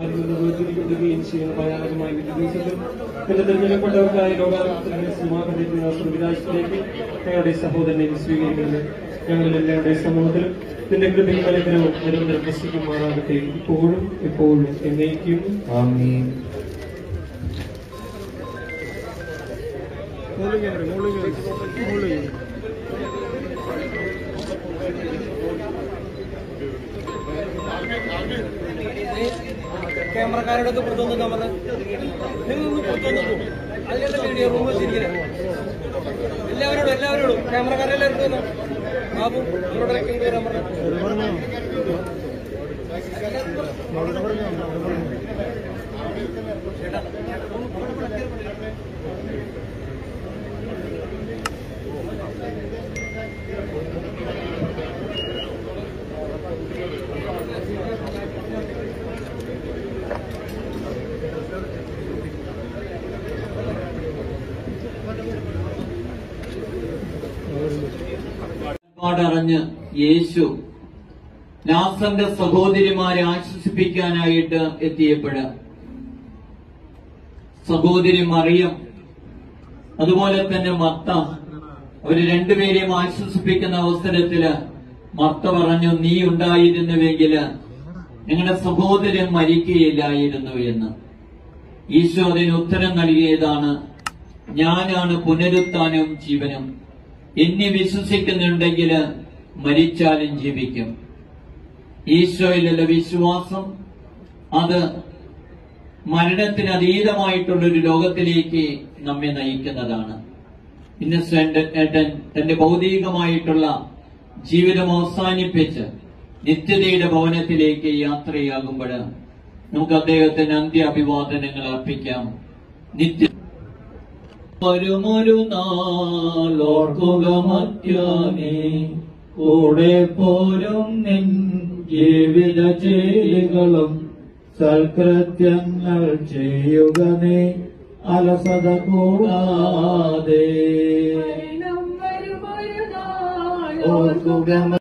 ഞങ്ങളിൽ നിന്ന് വേർതിരിക്കപ്പെടുകയും ചെയ്യുന്ന ഭയാനകമായ വിധി ദിവസത്തിൽ എന്റെ തിരഞ്ഞെടുക്കപ്പെട്ടവർക്കായ ലോകാരോഗ്യത്തിന്റെ സിനിമാകഥയ്ക്കുന്ന സുവിരാശത്തിലേക്ക് ഞങ്ങളുടെ സഹോദരനെ സ്വീകരിക്കുന്നത് ഞങ്ങളിൽ എല്ലാവരുടെ സമൂഹത്തിലും നിന്റെ കൃപയും അനുഗ്രഹവും നിരന്തരം പ്രസിക്കുമാറാകട്ടെ ഇപ്പോഴും എപ്പോഴും എന്നേക്കും ആമീൻ ക്യാമറക്കാരോടൊക്കെ പുറത്തു നിൽക്കാൻ പറഞ്ഞ നിങ്ങൾ ഒന്ന് പുറത്തു നിൽക്കൂ അതിലല്ല വീഡിയോ റൂം വെച്ചിരിക്കുന്നത് എല്ലാവരോടും എല്ലാവരോടും ക്യാമറക്കാരെല്ലാവരും വന്നു ബാബു നിങ്ങളോടൊക്കെ ഇങ്ങോട്ട് വരാൻ പറഞ്ഞു പാടറിഞ്ഞ് യേശു ലാസന്റെ സഹോദരിമാരെ ആശ്വസിപ്പിക്കാനായിട്ട് എത്തിയപ്പോഴ് സഹോദരി മറിയം അതുപോലെ തന്നെ മത്ത അവര് രണ്ടുപേരെയും ആശ്വസിപ്പിക്കുന്ന അവസരത്തില് മത്ത പറഞ്ഞു നീ ഉണ്ടായിരുന്നുവെങ്കില് നിങ്ങളുടെ സഹോദരൻ മരിക്കുകയില്ലായിരുന്നു എന്ന് ഈശോ അതിന് ഉത്തരം നൽകിയതാണ് ഞാനാണ് പുനരുത്ഥാനവും ജീവനും എന്നെ വിശ്വസിക്കുന്നുണ്ടെങ്കിൽ മരിച്ചാലും ജീവിക്കും ഈശോയിലുള്ള വിശ്വാസം അത് മരണത്തിന് അതീതമായിട്ടുള്ള ഒരു ലോകത്തിലേക്ക് നമ്മെ നയിക്കുന്നതാണ് ഇന്നസെന്റ് ഏട്ടൻ തന്റെ ഭൗതികമായിട്ടുള്ള ജീവിതം അവസാനിപ്പിച്ച് നിത്യതയുടെ ഭവനത്തിലേക്ക് യാത്രയാകുമ്പോൾ നമുക്ക് അദ്ദേഹത്തിന് അന്ത്യ അഭിവാദനങ്ങൾ അർപ്പിക്കാം നിത്യ വരുമൊരു നാളോർക്കുക മത്യാനേ കൂടെ പോരും നിൻ ജീവിത ചേലുകളും സൽകൃത്യങ്ങൾ ചെയ്യുക നീ അലസത കൂടാതെ ഓർക്കുക